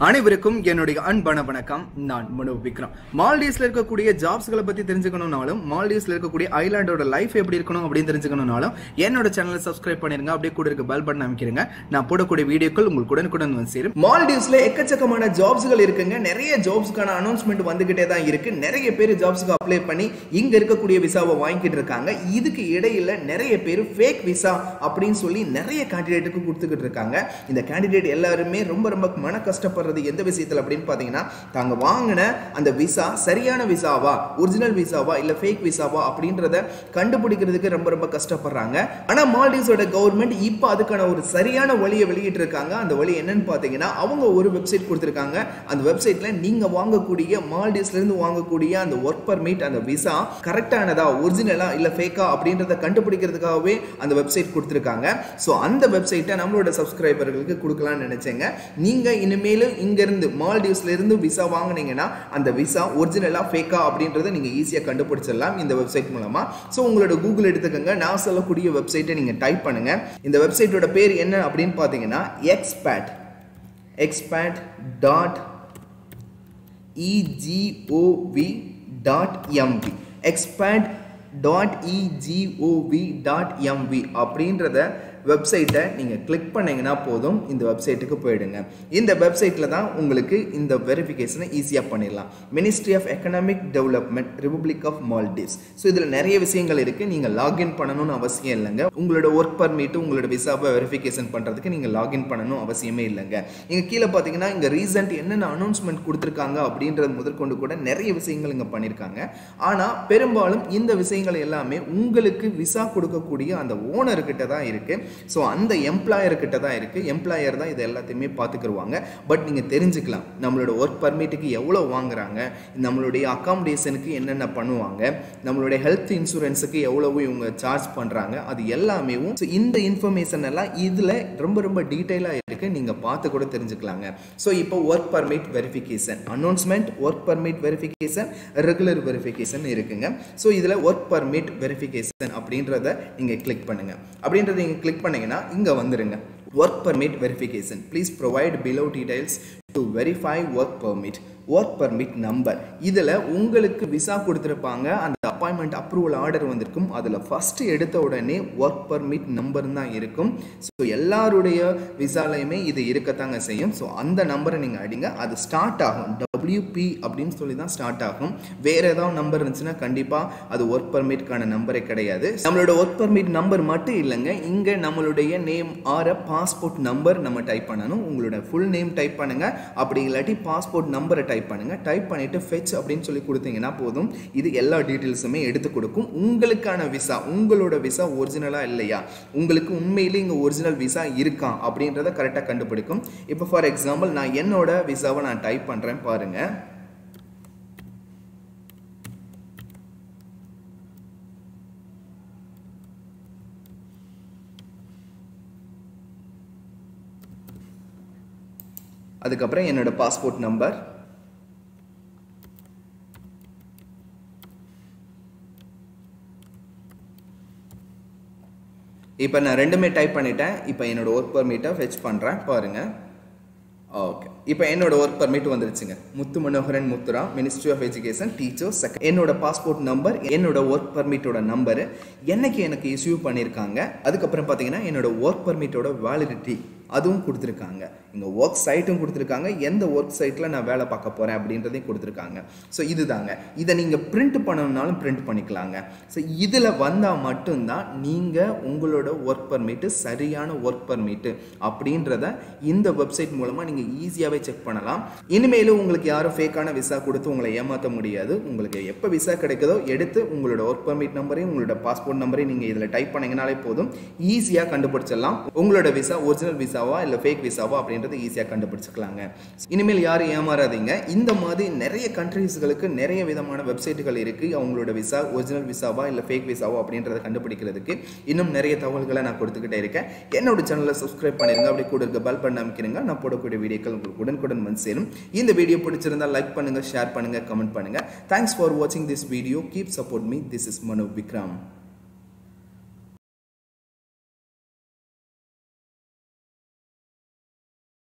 அனைவருக்கும் என்னுடைய அன்பான வணக்கம் நான் மனு விக்ரம் மால்டீவ்ஸ்ல இருக்கக்கூடிய ஜாப்ஸ்களை பத்தி தெரிஞ்சுக்கணும்னாலும் மால்டீவ்ஸ்ல இருக்கக்கூடிய ஐலாண்டோட லைஃப் எப்படி இருக்கணும் அப்படின்னு தெரிஞ்சுக்கணும்னாலும் என்னோட சேனலை சப்ஸ்கிரைப் பண்ணிருங்க அப்படியே கூட இருக்க பெல் பட்டன் அமைக்கிறங்க நான் போடக்கூடிய வீடியோக்கள் உங்களுக்கு உடனுக்குடன் வந்து சேரும் மால்டீவ்ஸ்ல எக்கச்சக்கமான ஜாப்ஸ்கள் இருக்குங்க நிறைய ஜாப்ஸ்க்கான அனௌன்ஸ்மெண்ட் வந்துகிட்டே தான் இருக்கு நிறைய பேர் ஜாப்ஸ்க்கு அப்ளை பண்ணி இங்க இருக்கக்கூடிய விசாவை வாங்கிட்டு இருக்காங்க இதுக்கு இடையில நிறைய பேர் ஃபேக் விசா அப்படின்னு சொல்லி நிறைய கேண்டிடேட்டுக்கு கொடுத்துக்கிட்டு இருக்காங்க இந்த கேண்டிடேட் எல்லாருமே ரொம்ப ரொம்ப மன கஷ்டப்படுறது எந்த விஷயத்துல அப்படின்னு பாத்தீங்கன்னா தாங்க வாங்கின அந்த விசா சரியான விசாவா ஒரிஜினல் விசாவா இல்ல ஃபேக் விசாவா அப்படின்றத கண்டுபிடிக்கிறதுக்கு ரொம்ப ரொம்ப கஷ்டப்படுறாங்க ஆனா மால்டீவ்ஸோட கவர்மெண்ட் இப்போ அதுக்கான ஒரு சரியான வழியை வெளியிட்டு இருக்காங்க அந்த வழி என்னன்னு பாத்தீங்கன்னா அவங்க ஒரு வெப்சைட் கொடுத்துருக்காங்க அந்த வெப்சைட்ல நீங்க வாங்கக்கூடிய மால்டீவ்ஸ்ல இருந்து வாங்கக்கூடிய அந்த ஒர்க் பர்மிட் அந்த விசா கரெக்டானதா ஒரிஜினலா இல்ல ஃபேக்கா அப்படின்றத கண்டுபிடிக்கிறதுக்காகவே அந்த வெப்சைட் கொடுத்துருக்காங்க ஸோ அந்த வெப்சைட்டை நம்மளோட சப்ஸ்கிரைபர்களுக்கு கொடுக்கலாம்னு நினைச்சேங்க நீங்க இனிமேலும் இங்க இருந்து மால்டீவ்ஸ்ல இருந்து விசா வாங்குனீங்கன்னா அந்த விசா ஒரிஜினலா ஃபேக்கா அப்படின்றத நீங்க ஈஸியா கண்டுபிடிச்சிடலாம் இந்த வெப்சைட் மூலமா ஸோ உங்களோட கூகுள் எடுத்துக்கோங்க நான் சொல்லக்கூடிய வெப்சைட்டை நீங்க டைப் பண்ணுங்க இந்த வெப்சைட்டோட பேர் என்ன அப்படின்னு பார்த்தீங்கன்னா expat expat dot egov dot MV expat dot egov dot MV அப்படின்றத வெப்சைட்டை நீங்கள் கிளிக் பண்ணீங்கன்னா போதும் இந்த வெப்சைட்டுக்கு போயிடுங்க இந்த வெப்சைட்டில் தான் உங்களுக்கு இந்த வெரிஃபிகேஷனை ஈஸியாக பண்ணிடலாம் ministry of economic development republic of Maldives so இதில் நிறைய விஷயங்கள் இருக்குது நீங்கள் லாகின் பண்ணணும்னு அவசியம் இல்லைங்க உங்களோட ஒர்க் பர்மிட்டு உங்களோட விசாவை வெரிஃபிகேஷன் பண்ணுறதுக்கு நீங்கள் லாகின் பண்ணணும் அவசியமே இல்லைங்க நீங்கள் கீழே பார்த்தீங்கன்னா இங்கே ரீசெண்ட் என்னென்ன அனௌன்ஸ்மெண்ட் கொடுத்துருக்காங்க அப்படின்றது முதற்கொண்டு கூட நிறைய விஷயங்கள் இங்கே பண்ணியிருக்காங்க ஆனால் பெரும்பாலும் இந்த விஷயங்கள் எல்லாமே உங்களுக்கு விசா கொடுக்கக்கூடிய அந்த ஓனர்கிட்ட தான் இருக்குது ஸோ அந்த எம்ப்ளாயர் கிட்ட தான் இருக்குது எம்ப்ளாயர் தான் இது எல்லாத்தையுமே பார்த்துக்குருவாங்க பட் நீங்கள் தெரிஞ்சுக்கலாம் நம்மளோட ஒர்க் பர்மிட்டுக்கு எவ்வளோ வாங்குறாங்க நம்மளுடைய அக்காமடேஷனுக்கு என்னென்ன பண்ணுவாங்க நம்மளுடைய ஹெல்த் இன்சூரன்ஸுக்கு எவ்வளவு இவங்க சார்ஜ் பண்ணுறாங்க அது எல்லாமே ஸோ இந்த இன்ஃபர்மேஷன் எல்லாம் இதில் ரொம்ப ரொம்ப டீட்டெயிலாக இருக்குது நீங்கள் பார்த்து கூட தெரிஞ்சுக்கலாங்க ஸோ இப்போ work permit verification announcement work permit verification regular verification இருக்குங்க ஸோ இதில் ஒர்க் பர்மிட் வெரிஃபிகேஷன் அப்படின்றத நீங்கள் கிளிக் பண்ணுங்கள் அப்படின்றத நீங்கள் கிளிக் பண்ணீங்கன்னா இங்கே வந்துருங்க work permit verification please provide below details to verify work permit work permit number இதில் உங்களுக்கு விசா கொடுத்துருப்பாங்க அந்த அப்பாயின்மெண்ட் அப்ரூவல் ஆர்டர் வந்திருக்கும் அதில் ஃபஸ்ட்டு எடுத்த உடனே ஒர்க் பர்மிட் நம்பர் தான் இருக்கும் ஸோ எல்லாருடைய விசாலையுமே இது இருக்கத்தாங்க செய்யும் ஸோ அந்த நம்பரை நீங்கள் அடிங்க அது ஸ்டார்ட் ஆகும் டபிள்யூபி அப்படின்னு சொல்லி தான் ஸ்டார்ட் ஆகும் வேறு ஏதாவது நம்பர் இருந்துச்சுன்னா கண்டிப்பாக அது ஒர்க் பர்மிட்கான நம்பரே கிடையாது நம்மளோட ஒர்க் பர்மிட் நம்பர் மட்டும் இல்லைங்க இங்கே நம்மளுடைய நேம் ஆர் பாஸ்போர்ட் நம்பர் நம்ம டைப் பண்ணணும் உங்களோட ஃபுல் நேம் டைப் பண்ணுங்க அப்படி இல்லாட்டி பாஸ்போர்ட் நம்பரை டைப் பண்ணுங்க டைப் பண்ணிட்டு ஃபெச் அப்படின்னு சொல்லி கொடுத்தீங்கன்னா போதும் இது எல்லா டீட்டெயில்ஸுமே எடுத்து கொடுக்கும் உங்களுக்கான விசா உங்களோட விசா ஒரிஜினலாக இல்லையா உங்களுக்கு உண்மையிலே இங்கே ஒரிஜினல் விசா இருக்கா அப்படின்றத கரெக்டாக கண்டுபிடிக்கும் இப்போ ஃபார் எக்ஸாம்பிள் நான் என்னோட விசாவை நான் டைப் பண்ணுறேன் பாருங்க அதுக்கப்புறம் என்னோட பாஸ்போர்ட் நம்பர் இப்போ நான் ரெண்டுமே டைப் பண்ணிட்டேன் இப்போ என்னோட ஒர்க் பர்மிட்டை ஃபெச் பண்ணுறேன் பாருங்கள் ஓகே இப்போ என்னோட ஒர்க் பர்மிட் வந்துருச்சுங்க முத்து மனோகரன் முத்துரா ministry of education teacher second என்னோட பாஸ்போர்ட் நம்பர் என்னோட ஒர்க் பர்மிட்டோட நம்பரு என்னைக்கு எனக்கு இஷ்யூ பண்ணியிருக்காங்க அதுக்கப்புறம் பார்த்தீங்கன்னா என்னோட ஒர்க் பர்மிட்டோட வேலிடிட்டி அதுவும் கொடுத்துருக்காங்க இங்கே ஒர்க் சைட்டும் கொடுத்துருக்காங்க எந்த ஒர்க் சைட்டில் நான் வேலை பார்க்க போகிறேன் அப்படின்றதையும் கொடுத்துருக்காங்க ஸோ இதுதாங்க இதை நீங்கள் பிரிண்ட் பண்ணணும்னாலும் பிரிண்ட் பண்ணிக்கலாங்க ஸோ இதில் வந்தால் மட்டும்தான் நீங்கள் உங்களோட ஒர்க் பர்மிட்டு சரியான ஒர்க் பர்மிட்டு அப்படின்றத இந்த வெப்சைட் மூலமாக நீங்கள் ஈஸியாகவே செக் பண்ணலாம் இனிமேலும் உங்களுக்கு யாரும் ஃபேக்கான விசா கொடுத்து உங்களை ஏமாற்ற முடியாது உங்களுக்கு எப்போ விசா கிடைக்குதோ எடுத்து உங்களோட ஒர்க் பர்மிட் நம்பரையும் உங்களோட பாஸ்போர்ட் நம்பரையும் நீங்கள் இதில் டைப் பண்ணிங்கனாலே போதும் ஈஸியாக கண்டுபிடிச்சிடலாம் உங்களோட விசா ஒரிஜினல் விசாவா இல்லை ஃபேக் விசாவா அப்படின்றது ஈஸியாக கண்டுபிடிச்சிக்கலாங்க இனிமேல் யாரும் ஏமாறாதீங்க இந்த மாதிரி நிறைய கண்ட்ரீஸ்களுக்கு நிறைய விதமான வெப்சைட்டுகள் இருக்குது அவங்களோட விசா ஒரிஜினல் விசாவா இல்லை ஃபேக் விசாவா அப்படின்றத கண்டுபிடிக்கிறதுக்கு இன்னும் நிறைய தகவல்களை நான் கொடுத்துக்கிட்டே இருக்கேன் என்னோட சேனலை சப்ஸ்கிரைப் பண்ணிருங்க அப்படி கூட இருக்க பெல் பண்ண அமைக்கிறீங்க நான் போடக்கூடிய வீடியோக்கள் உங்களுக்கு உடனுக்குடன் வந்து சேரும் இந்த வீடியோ பிடிச்சிருந்தா லைக் பண்ணுங்க ஷேர் பண்ணுங்க கமெண்ட் பண்ணுங்க தேங்க்ஸ் ஃபார் வாட்சிங் this video keep support me this is Manu Vikram